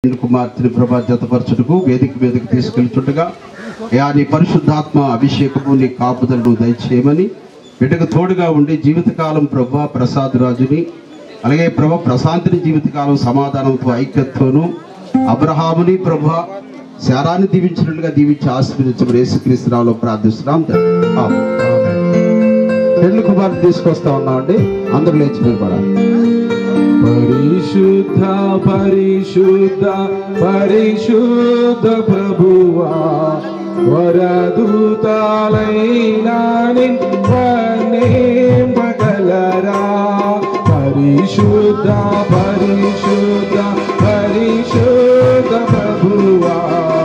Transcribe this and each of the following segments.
కుమార్తెని ప్రభా జతపరచుటకు వేదిక మీదకి తీసుకెళ్తుండగా యా నీ పరిశుద్ధాత్మ అభిషేకము నీ కాపుదలను దయచేయమని బిడ్డకు తోడుగా ఉండి జీవితకాలం ప్రభా ప్రసాద్ రాజుని అలాగే ప్రభా ప్రశాంతిని జీవితకాలం సమాధానంతో ఐక్యతతోను అబ్రహాముని ప్రభా శారాన్ని దీవించినట్లుగా దీవించి ఆశీర్వదించమని యేసుక్రీస్తునామలో ప్రార్థిస్తున్నాం తండ్రి. ఆమేన్. పెళ్లి కుమార్తె తీసుకొస్తా ఉన్నామండి అందరూ లేచి నిలబడాలి పరిశుద్ధ పరిశుద్ధ పరిశుద్ధ ప్రభువా వరదూతాలైనా నింపగలరా పరిశుద్ధ పరిశుద్ధ పరిశుద్ధ ప్రభువా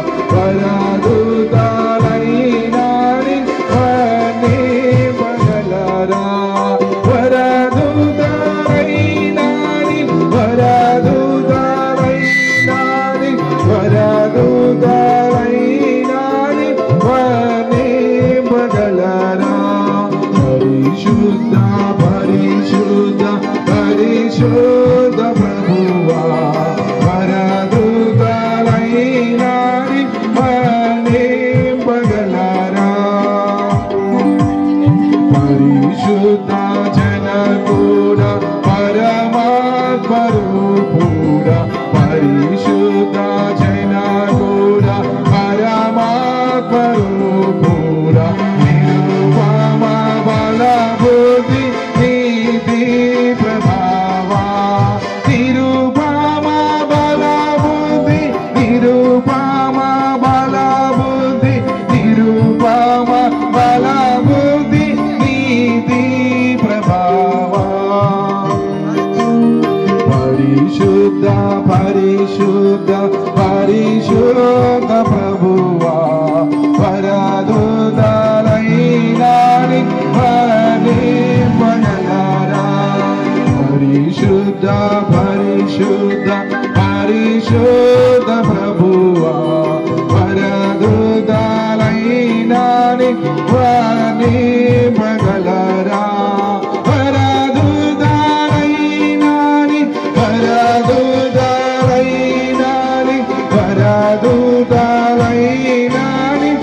వరదూతాలైనా నింపగలరా వరదూతాలైనా వరదూతాలైనా వరదూతాలైనా నింపగలరా పరిశుద్ధ పరిశుద్ధ పరిశుద్ధ ప్రభువా వరదూతాలైనా నింపగలరా పరిశుద్ధ జన కూడా పరమాత్మరూపుడ పరిశుద్ధ జన కూడా పరమాత్మరూపుడ నిరుపమ బల బుద్ధి నీతి ప్రభావా నిరుపమ బల బుద్ధి నిరుపమ బల బుద్ధి నిరుపమ బల బుద్ధి నీతి ప్రభావా పరిశుద్ధ పరిశుద్ధ పరిశుద్ధ ప్రభువా పరదుదలైనాని పరనింపగలరా పరిశుద్ధ పరిశుద్ధ పరిశుద్ధ ప్రభువా పరదుదలైనాని పరనింపగలరా పరదుదలైనాని పరదుదలైనాని పరదుదలైనాని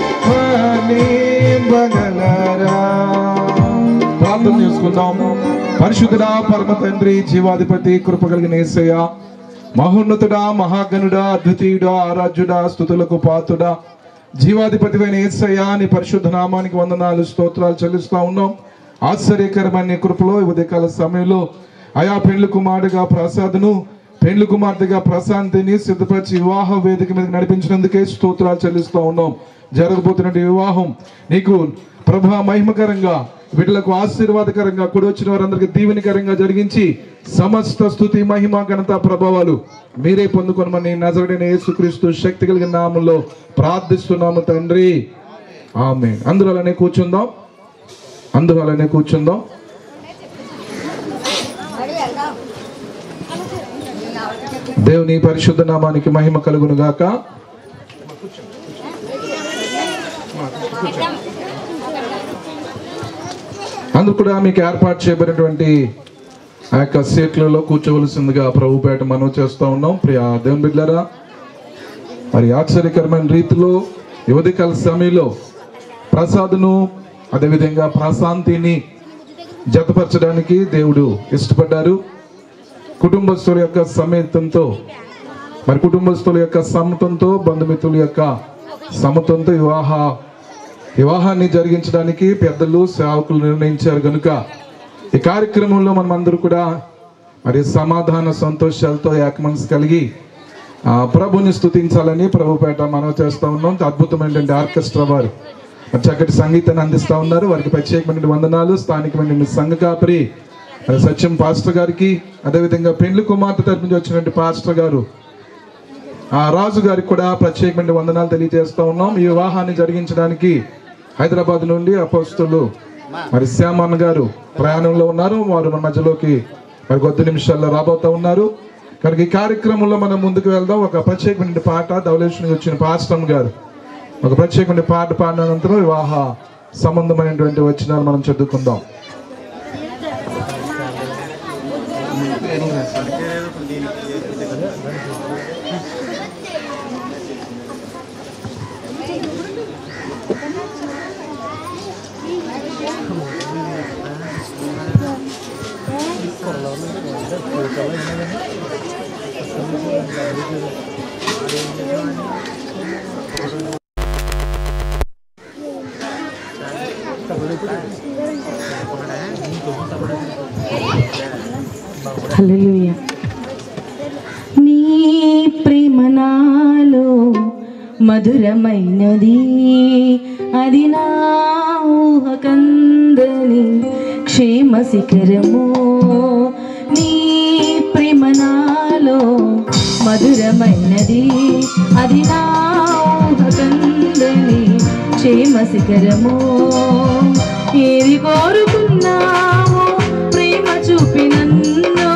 పరనింపగలరా ప్రార్థన చేసుకుందాం పరిశుద్ధుడా పరమ తండ్రి జీవాధిపతి కృప కలిగిన యేసయ్య మహోన్నతుడా మహాగణుడా అద్వితీయుడా ఆరాధ్యుడా స్థుతులకు పాతుడా జీవాధిపతివైన యేసయ్య నీ పరిశుద్ధ నామానికి వందనాలు స్తోత్రాలు చెల్లిస్తా ఉన్నాం ఆశ్చర్యకరమైన నీ కృపలో ఈ ఉదయకాల సమయంలో అయా పెండ్లి కుమారుడిగా ప్రసాద్ను పెండ్లి కుమార్తెగా ప్రశాంతిని సిద్ధపరిచి వివాహ వేదిక మీద నడిపించినందుకే స్తోత్రాలు చెల్లిస్తూ ఉన్నాం జరగబోతున్న వివాహం నీకు ప్రభా మహిమకరంగా బిడ్డలకు ఆశీర్వాదకరంగా కూడి వచ్చిన వారందరికీ దీవెనకరంగా జరిగించి సమస్త స్థుతి మహిమ ఘనత ప్రభావాలు మీరే పొందుకొనమని నజరుడైన యేసుక్రీస్తు శక్తి కలిగిన నామంలో ప్రార్థిస్తున్నాము తండ్రి ఆమె అందరూ అలానే కూర్చుందాం అందరూ అలానే కూర్చుందాం దేవుని పరిశుద్ధ నామానికి మహిమ కలుగును గాక అందుకు కూడా మీకు ఏర్పాటు చేయబడినటువంటి ఆ యొక్క సీట్లలో కూర్చోవలసిందిగా ప్రభుపేట మనం చేస్తూ ఉన్నాం ప్రియ దేవుని బిడ్డలారా మరి ఆశ్చర్యకరమైన రీతిలో యువతికాల సమయంలో ప్రసాద్ను అదేవిధంగా ప్రశాంతిని జతపరచడానికి దేవుడు ఇష్టపడ్డారు కుటుంబస్తుల యొక్క సమేతంతో మరి కుటుంబస్తుల యొక్క సమ్మతంతో బంధుమిత్రుల యొక్క సమ్మతంతో వివాహ వివాహాన్ని జరిగించడానికి పెద్దలు సేవకులు నిర్ణయించారు కనుక ఈ కార్యక్రమంలో మనం అందరూ కూడా మరి సమాధాన సంతోషాలతో ఏకమనసు కలిగి ఆ, ప్రభుని స్తుతించాలని ప్రభుపేట మనం చేస్తూ ఉన్నాం అద్భుతమైనటువంటి ఆర్కెస్ట్రా వారు మరి చక్కటి సంగీతాన్ని అందిస్తూ ఉన్నారు వారికి ప్రత్యేకమైన వందనాలు స్థానికమైన సంఘ కాపరి మరి సత్యం పాస్టర్ గారికి అదేవిధంగా పెండ్లి కుమార్తె తరపు నుంచి వచ్చినటువంటి పాస్టర్ గారు ఆ రాజు గారికి కూడా ప్రత్యేకమైన వందనాలు తెలియజేస్తా ఉన్నాం ఈ వివాహాన్ని జరిగించడానికి హైదరాబాద్ నుండి అపోస్తులు మరి శ్యామన్న గారు ప్రయాణంలో ఉన్నారు వారు మన మధ్యలోకి మరి కొద్ది నిమిషాల్లో రాబోతా ఉన్నారు కనుక ఈ కార్యక్రమంలో మనం ముందుకు వెళ్దాం ఒక ప్రత్యేకమైన పాట ధవలేశ్వరి నుంచి వచ్చిన పాస్టమ్ గారు ఒక ప్రత్యేకమైన పాట పాడిన అనంతరం వివాహ సంబంధమైనటువంటి వచనాలు మనం చదువుకుందాం హల్లెలూయా నీ ప్రేమ నాలో మధురమైనది అది నా ఊహకందని క్షేమ శిఖరము నీ ప్రేమ నాలో మధురమైనది అది నా ఊహకందని క్షేమ శిఖరము ఏది కోరుకున్నావో ప్రేమ చూపి నన్ను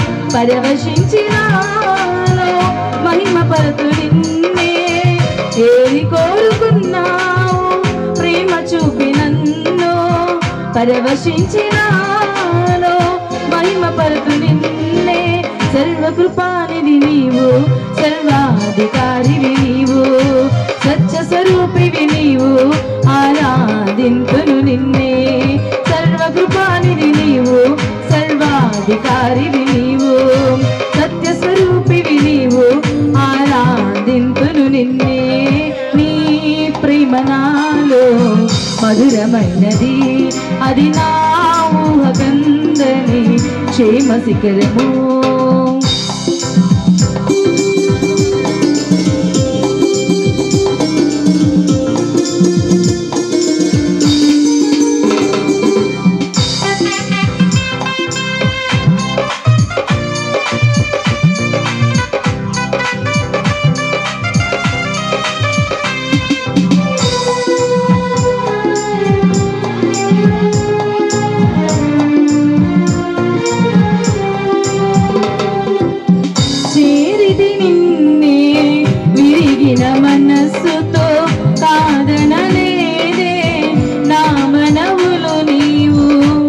పరవశించినాలో మహిమ పరతు నిన్నే ఏది కోరుకున్నావు ప్రేమ చూపి నన్ను పరవశించినాలో మహిమ పరతు నిన్నే సర్వకృపానిధి నీవు సర్వాధికారివి నీవు సత్య స్వరూపివి నీవు ఆరాధింతును నిన్నే సర్వకృపానిధి నీవు సర్వాధికారివి నీవు సత్య స్వరూపివి నీవు ఆరాధింతును నిన్నే నీ ప్రేమ నాలో మధురమైనది అది నా ఊహకందని క్షేమ శిఖరము చేరిది నిన్నే విరిగిన మనస్సుతో కాదనలేదే నా మనవులు నీవు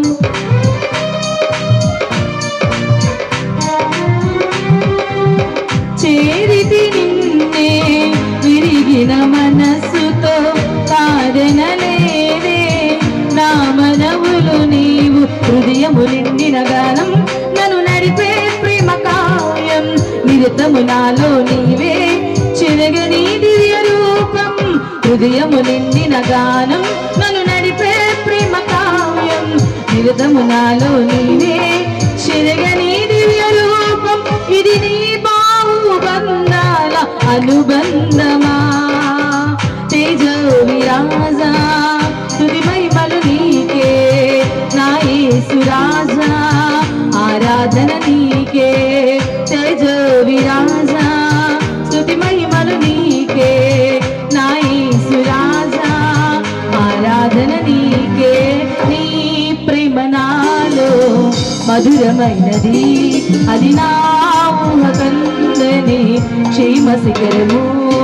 చేరిది నిన్నే విరిగిన మనస్సుతో కాదనలేదే నా మనవులు నీవు హృదయము నిండిన గానం నన్ను నడిపే ప్రేమ కావ్యం నిరతము నాలో నీవే చిరగని దివ్య రూపం హృదయము నిండిన గానం నన్ను నడిపే ప్రేమ కావ్యం నిరతము నాలో నీవే చిరగని దివ్య రూపం ఇది నీ బాహు బంధాల అనుబంధమా తేజ విరాజా తుది మహిమలు నీకే నా యేసురాజా ఆరాధన నీకే తేజ విరాజా స్తుతి మహిమలు నీకే నా యేసురాజా ఆరాధన నీకే నీ ప్రేమ నాలో మధురమైనది అది నా ఊహకందని క్షేమ శిఖరము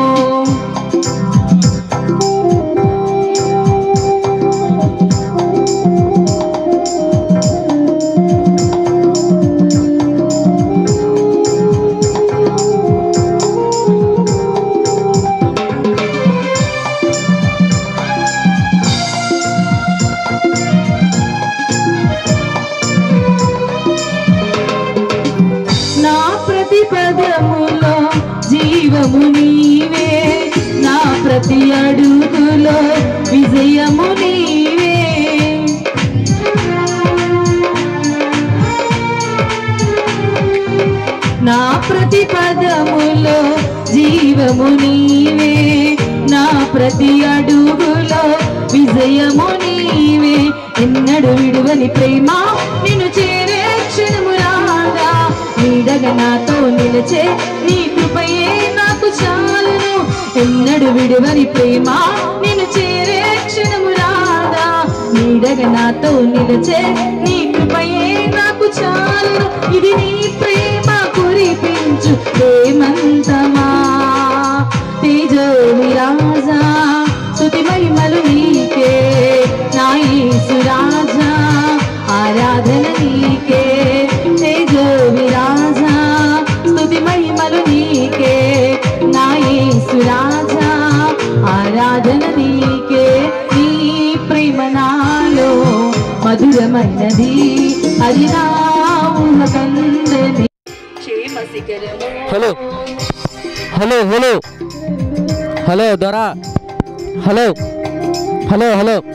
నా ప్రతి పదములో జీవము నీవే నా ప్రతి అడుగులో విజయము నీవే నా ప్రతి పదములో జీవము నీవే నా ప్రతి అడుగులో విజయము నీవే ఎన్నడు విడువని ప్రేమ నిన్ను చేరే క్షణము రాగా నీడగా నాతో నిలిచే నీ కృపయే నాకు చాలును ఎన్నడు విడువని ప్రేమ నిన్ను చేరే క్షణము రాగా నీడగా నాతో నిలిచే నీ కృపయే నాకు చాలును ఇది నీ ప్రేమ కురిపించు ప్రేమంతమా తేజో విరాజా స్తుతి మహిమలు నీకే నా యేసురాజా ఆరాధన నీకే తేజో విరాజా స్తుతి మహిమలు నీకే నా యేసురాజా ఆరాధన నీకే నీ ప్రేమ నాలో మధురమైనది అది నా ఊహకందని క్షేమ శిఖరము హలో హలో హలో హలో దొరా హలో హలో హలో